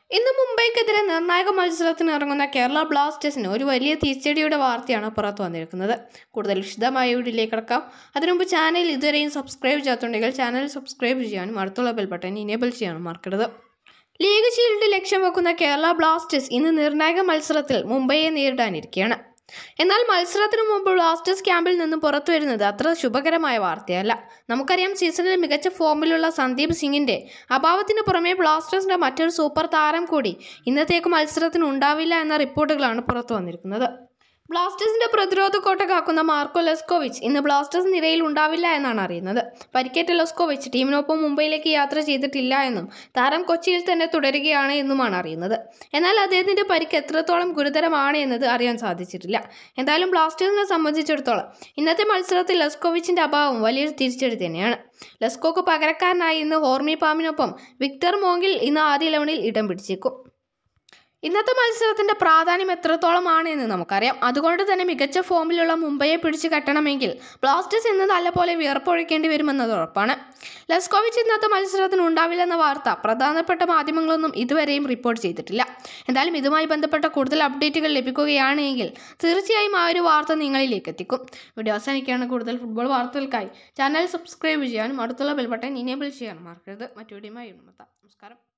ഇന്ന് മുംബൈക്കെതിരെ നിർണായക മത്സരത്തിന് ഇറങ്ങുന്ന കേരള ബ്ലാസ്റ്റേഴ്സിന് ഒരു വലിയ തിരിച്ചടിയുടെ വാർത്തയാണ് പുറത്തു വന്നിരിക്കുന്നത് കൂടുതൽ വിശദമായ വീഡിയോയിലേക്ക് കിടക്കാം അതിനുമുമ്പ് ചാനൽ ഇതുവരെയും സബ്സ്ക്രൈബ് ചെയ്യാത്തുണ്ടെങ്കിൽ ചാനൽ സബ്സ്ക്രൈബ് ചെയ്യാനും അടുത്തുള്ള ബെൽ ബട്ടൺ ഇനേബിൾ ചെയ്യാനും മറക്കരുത് ലീഗ് ഷീൽഡ് ലക്ഷ്യം വെക്കുന്ന കേരള ബ്ലാസ്റ്റേഴ്സ് ഇന്ന് നിർണായക മത്സരത്തിൽ മുംബൈയെ നേരിടാനിരിക്കുകയാണ് എന്നാൽ മത്സരത്തിനു മുമ്പ് ബ്ലാസ്റ്റേഴ്സ് ക്യാമ്പിൽ നിന്നും പുറത്തു വരുന്നത് അത്ര ശുഭകരമായ വാർത്തയല്ല നമുക്കറിയാം സീസണിൽ മികച്ച ഫോമിലുള്ള സന്ദീപ് സിംഗിന്റെ അഭാവത്തിന് പുറമെ ബ്ലാസ്റ്റേഴ്സിന്റെ മറ്റൊരു സൂപ്പർ താരം കൂടി ഇന്നത്തേക്ക് മത്സരത്തിന് ഉണ്ടാവില്ല എന്ന റിപ്പോർട്ടുകളാണ് പുറത്തു വന്നിരിക്കുന്നത് ബ്ലാസ്റ്റേഴ്സിന്റെ പ്രതിരോധ കോട്ട കാക്കുന്ന മാർക്കോ ലെസ്കോവിച്ച് ഇന്ന് ബ്ലാസ്റ്റേഴ്സ് നിരയിൽ ഉണ്ടാവില്ല എന്നാണ് അറിയുന്നത് പരിക്കേറ്റ ലെസ്കോവിച്ച് ടീമിനൊപ്പം മുംബൈയിലേക്ക് യാത്ര ചെയ്തിട്ടില്ല എന്നും താരം കൊച്ചിയിൽ തന്നെ തുടരുകയാണ് എന്നുമാണ് അറിയുന്നത് എന്നാൽ അദ്ദേഹത്തിന്റെ പരിക്ക് എത്രത്തോളം ഗുരുതരമാണ് എന്നത് അറിയാൻ സാധിച്ചിട്ടില്ല എന്തായാലും ബ്ലാസ്റ്റേഴ്സിനെ സംബന്ധിച്ചിടത്തോളം ഇന്നത്തെ മത്സരത്തിൽ ലെസ്കോവിച്ചിന്റെ അഭാവം വലിയൊരു തിരിച്ചടി തന്നെയാണ് ലെസ്കോക്ക് പകരക്കാരനായി ഇന്ന് ഹോർമി പാമിനൊപ്പം വിക്ടർ മോങ്കിൽ ഇന്ന് ആദ്യ ഇലവനിൽ ഇടം പിടിച്ചേക്കും ഇന്നത്തെ മത്സരത്തിന്റെ പ്രാധാന്യം എത്രത്തോളമാണ് എന്ന് നമുക്കറിയാം അതുകൊണ്ട് തന്നെ മികച്ച ഫോമിലുള്ള മുംബൈയെ പിടിച്ചു കെട്ടണമെങ്കിൽ ബ്ലാസ്റ്റേഴ്സ് ഇന്ന് നല്ലപോലെ വിയർപ്പൊഴിക്കേണ്ടി വരുമെന്നത് ഉറപ്പാണ് ലെസ്കോവിച്ച് ഇന്നത്തെ മത്സരത്തിന് ഉണ്ടാവില്ലെന്ന വാർത്ത പ്രധാനപ്പെട്ട മാധ്യമങ്ങളൊന്നും ഇതുവരെയും റിപ്പോർട്ട് ചെയ്തിട്ടില്ല എന്തായാലും ഇതുമായി ബന്ധപ്പെട്ട കൂടുതൽ അപ്ഡേറ്റുകൾ ലഭിക്കുകയാണെങ്കിൽ തീർച്ചയായും ആ ഒരു വാർത്ത നിങ്ങളിലേക്ക് എത്തിക്കും വീഡിയോ അവസാനിക്കുകയാണ് കൂടുതൽ ഫുട്ബോൾ വാർത്തകൾക്കായി ചാനൽ സബ്സ്ക്രൈബ് ചെയ്യാനും അടുത്തുള്ള ബെൽ ബട്ടൺ ഇനേബിൾ ചെയ്യാനും മറക്കരുത് മറ്റു വീഡിയോയുമായി നമസ്കാരം